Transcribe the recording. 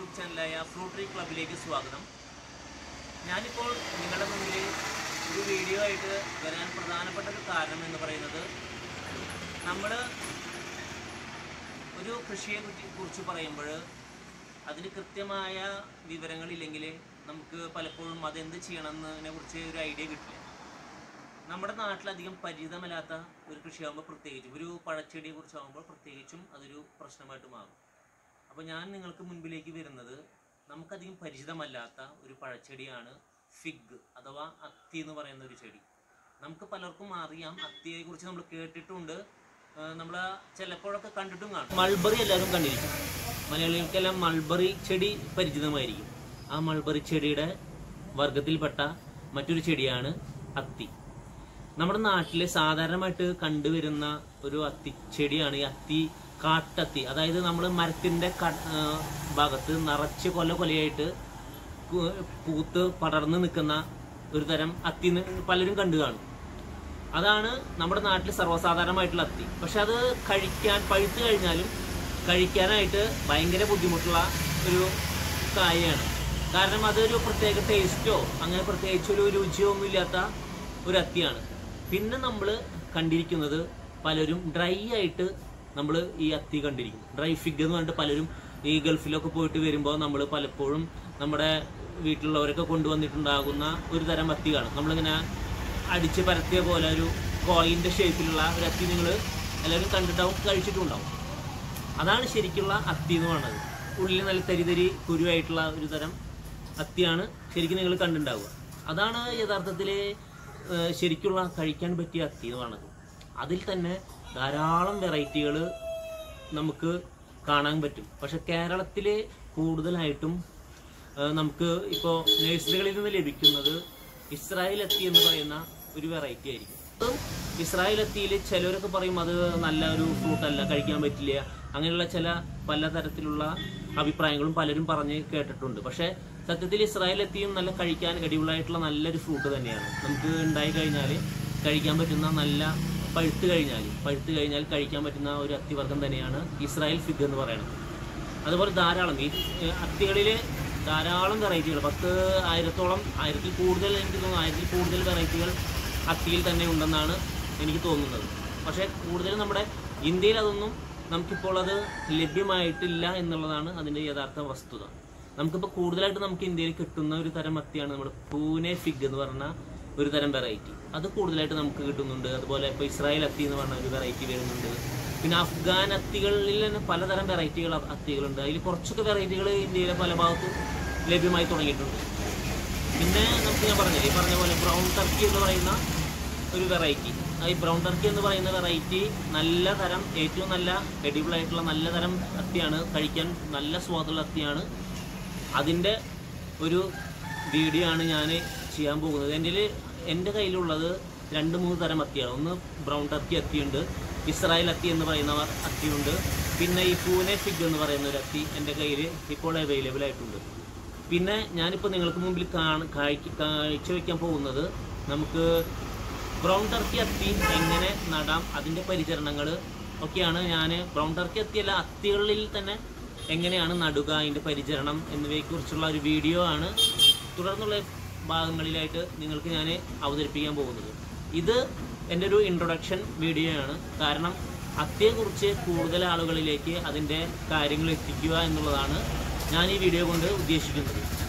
YouTube ചാനലായ ഫ്രൂട്ടറി ക്ലബിലേക്ക് സ്വാഗതം ഞാനിപ്പോൾ നിങ്ങളുടെ മുന്നിൽ ഒരു വീഡിയോ ആയിട്ട് വരാൻ പ്രധാനപ്പെട്ട ഒരു കാരണം എന്ന് പറയുന്നത് നമ്മൾ ഒരു കൃഷിയെ കുറ്റി- കുറിച്ച് പറയുമ്പോൾ അതിന് കൃത്യമായ വിവരങ്ങളില്ലെങ്കിൽ നമുക്ക് പലപ്പോഴും അതെന്ത് ചെയ്യണമെന്നതിനെ കുറിച്ച് ഒരു ഐഡിയ കിട്ടില്ല നമ്മുടെ നാട്ടിലധികം പരിചിതമല്ലാത്ത ഒരു കൃഷിയാകുമ്പോൾ പ്രത്യേകിച്ചും ഒരു പഴച്ചെടിയെ കുറിച്ചാകുമ്പോൾ പ്രത്യേകിച്ചും അതൊരു പ്രശ്നമായിട്ട് മാറും അപ്പോൾ ഞാൻ നിങ്ങൾക്ക് മുൻപിലേക്ക് വരുന്നത് നമുക്കധികം പരിചിതമല്ലാത്ത ഒരു പഴച്ചെടിയാണ് ഫിഗ് അഥവാ അത്തി എന്ന് പറയുന്ന ഒരു ചെടി നമുക്ക് പലർക്കും അറിയാം അത്തിയെ കുറിച്ച് നമ്മൾ കേട്ടിട്ടുണ്ട് നമ്മൾ ചിലപ്പോഴൊക്കെ കണ്ടിട്ടും കാണും മൾബറി എല്ലാവരും കണ്ടിരിക്കും മലയാളികൾക്കെല്ലാം മൾബറി ചെടി പരിചിതമായിരിക്കും ആ മൾബറി ചെടിയുടെ വർഗത്തിൽപ്പെട്ട മറ്റൊരു ചെടിയാണ് അത്തി നമ്മുടെ നാട്ടില് സാധാരണമായിട്ട് കണ്ടുവരുന്ന ഒരു അത്തി ചെടിയാണ് ഈ അത്തി കാട്ടത്തി അതായത് നമ്മൾ മരത്തിന്റെ ക- ആ, ഭാഗത്ത് നിറച്ച് കൊല കൊലയായിട്ട് കു- പൂത്ത് പടർന്ന് നിൽക്കുന്ന ഒരു തരം അത്തി ന്ന് പലരും കണ്ടു കാണും അതാണ് നമ്മുടെ നാട്ടിൽ സർവ്വസാധാരണമായിട്ടുള്ള അത്തി പക്ഷെ അത് കഴിക്കാൻ പഴുത്ത് കഴിഞ്ഞാലും കഴിക്കാനായിട്ട് ഭയങ്കര ബുദ്ധിമുട്ടുള്ള ഒരു കായാണ് കാരണം അതൊരു പ്രത്യേക ടേസ്റ്റോ അങ്ങനെ പ്രത്യേകിച്ച് ഒരു രുചിയോ ഒന്നും ഇല്ലാത്ത ഒരു അത്തിയാണ് പിന്നെ നമ്മൾ കണ്ടിരിക്കുന്നത് പലരും ഡ്രൈ ആയിട്ട് നമ്മൾ ഈ അത്തി കണ്ടിരിക്കും ഡ്രൈ ഫിഗ് എന്ന് പറഞ്ഞിട്ട് പലരും ഈ ഗൾഫിലൊക്കെ പോയിട്ട് വരുമ്പോൾ നമ്മൾ പലപ്പോഴും നമ്മുടെ വീട്ടിലുള്ളവരൊക്കെ കൊണ്ടുവന്നിട്ടുണ്ടാകുന്ന ഒരു തരം അത്തി കാണും നമ്മളിങ്ങനെ അടിച്ച് പരത്തിയ പോലെ ഒരു കോയിന്റെ ഷേപ്പിലുള്ള ഒരു അത്തി നിങ്ങൾ എല്ലാവരും കണ്ടിട്ടുണ്ടാവും കഴിച്ചിട്ടുണ്ടാവും അതാണ് ശരിക്കുള്ള അത്തി എന്ന് പറയുന്നത് ഉള്ളിൽ നല്ല തരി തരി കുരുവായിട്ടുള്ള ഒരു തരം അത്തിയാണ് ശരിക്കും നിങ്ങൾ കണ്ടിട്ടുണ്ടാവുക അതാണ് യഥാർത്ഥത്തിൽ ശരിക്കുള്ള കഴിക്കാൻ പറ്റിയ അത്തി എന്ന് പറയുന്നത് അതിൽ തന്നെ ധാരാളം വെറൈറ്റികൾ നമുക്ക് കാണാൻ പറ്റും പക്ഷെ കേരളത്തിൽ കൂടുതലായിട്ടും ആ, നമുക്ക് ഇപ്പോൾ നഴ്സറികളിൽ നിന്ന് ലഭിക്കുന്നത് ഇസ്രായേൽ എത്തി എന്ന് പറയുന്ന ഒരു വെറൈറ്റി ആയിരിക്കും അതും ഇസ്രായേൽ എത്തിയിൽ ചിലരൊക്കെ പറയും അത് നല്ല ഒരു ഫ്രൂട്ട് അല്ല കഴിക്കാൻ പറ്റില്ല അങ്ങനെയുള്ള ചില പലതരത്തിലുള്ള അഭിപ്രായങ്ങളും പലരും പറഞ്ഞ് കേട്ടിട്ടുണ്ട് പക്ഷേ സത്യത്തിൽ ഇസ്രായേൽ എത്തിയും നല്ല കഴിക്കാൻ അടിപൊളിയായിട്ടുള്ള നല്ലൊരു ഫ്രൂട്ട് തന്നെയാണ് നമുക്ക് ഉണ്ടായി കഴിഞ്ഞാൽ കഴിക്കാൻ പറ്റുന്ന നല്ല പഴുത്ത് കഴിഞ്ഞാൽ പഴുത്ത് കഴിഞ്ഞാൽ കഴിക്കാൻ പറ്റുന്ന ഒരു അത്തിവർഗം തന്നെയാണ് ഇസ്രായേൽ ഫിഗ് എന്ന് പറയുന്നത് അതുപോലെ ധാരാളം ഈ ഏഹ്, അത്തികളിൽ ധാരാളം വെറൈറ്റികൾ പത്ത് ആയിരത്തോളം ആയിരത്തിൽ കൂടുതൽ എനിക്ക് തോന്നുന്നു ആയിരത്തിൽ കൂടുതൽ വെറൈറ്റികൾ അത്തിയിൽ തന്നെ ഉണ്ടെന്നാണ് എനിക്ക് തോന്നുന്നത് പക്ഷേ കൂടുതലും നമ്മുടെ ഇന്ത്യയിൽ അതൊന്നും നമുക്കിപ്പോൾ അത് ലഭ്യമായിട്ടില്ല എന്നുള്ളതാണ് അതിൻ്റെ യഥാർത്ഥ വസ്തുത നമുക്കിപ്പോൾ കൂടുതലായിട്ട് നമുക്ക് ഇന്ത്യയിൽ കിട്ടുന്ന ഒരു തരം അത്തിയാണ് നമ്മുടെ പൂനെ ഫിഗ് എന്ന് പറഞ്ഞ ഒരു തരം വെറൈറ്റി അത് കൂടുതലായിട്ട് നമുക്ക് കിട്ടുന്നുണ്ട് അതുപോലെ ഇപ്പോൾ ഇസ്രായേൽ അത്തി എന്ന് പറഞ്ഞ ഒരു വെറൈറ്റി വരുന്നുണ്ട് പിന്നെ അഫ്ഗാൻ അത്തികളിൽ തന്നെ പലതരം വെറൈറ്റികൾ അത്തികളുണ്ട് അതിൽ കുറച്ചൊക്കെ വെറൈറ്റികൾ ഇന്ത്യയിലെ പല ഭാഗത്തും ലഭ്യമായി തുടങ്ങിയിട്ടുണ്ട് പിന്നെ നമുക്ക് ഞാൻ പറഞ്ഞില്ലേ ഈ പറഞ്ഞ പോലെ ബ്രൗൺ ടർക്കി എന്ന് പറയുന്ന ഒരു വെറൈറ്റി ഈ ബ്രൗൺ ടർക്കി എന്ന് പറയുന്ന വെറൈറ്റി നല്ല തരം ഏറ്റവും നല്ല എഡിബിൾ ആയിട്ടുള്ള നല്ല തരം അത്തിയാണ് കഴിക്കാൻ നല്ല സ്വാദുള്ള അത്തിയാണ് അതിൻ്റെ ഒരു വീഡിയോ ആണ് ഞാൻ ചെയ്യാൻ പോകുന്നത് എൻ്റെ എൻ്റെ കയ്യിലുള്ളത് രണ്ട് മൂന്ന് തരം അത്തിയാണ് ഒന്ന് ബ്രൗൺ ടർക്കി അത്തിയുണ്ട് ഇസ്രായേൽ അത്തി എന്ന് പറയുന്ന അത്തിയുണ്ട് പിന്നെ ഈ പൂനെ ഫിഗ് എന്ന് പറയുന്ന ഒരു അത്തി എൻ്റെ കയ്യിൽ ഇപ്പോൾ അവൈലബിൾ ആയിട്ടുണ്ട് പിന്നെ ഞാനിപ്പോൾ നിങ്ങൾക്ക് മുമ്പിൽ കാണ കാഴ്ച കാഴ്ചവെക്കാൻ പോകുന്നത് നമുക്ക് ബ്രൗൺ ടർക്കി അത്തി എങ്ങനെ നടാം അതിൻ്റെ പരിചരണങ്ങൾ ഒക്കെയാണ് ഞാൻ ബ്രൗൺ ടർക്കി അത്തിയല്ല അത്തികളിൽ തന്നെ എങ്ങനെയാണ് നടുക അതിൻ്റെ പരിചരണം എന്നിവയെക്കുറിച്ചുള്ള ഒരു വീഡിയോ ആണ് തുടർന്നുള്ള ഭാഗങ്ങളിലായിട്ട് നിങ്ങൾക്ക് ഞാൻ അവതരിപ്പിക്കാൻ പോകുന്നത് ഇത് എൻ്റെ ഒരു ഇൻട്രൊഡക്ഷൻ വീഡിയോ ആണ് കാരണം അത്തിയെക്കുറിച്ച് കൂടുതൽ ആളുകളിലേക്ക് അതിൻ്റെ കാര്യങ്ങൾ എത്തിക്കുക എന്നുള്ളതാണ് ഞാൻ ഈ വീഡിയോ കൊണ്ട് ഉദ്ദേശിക്കുന്നത്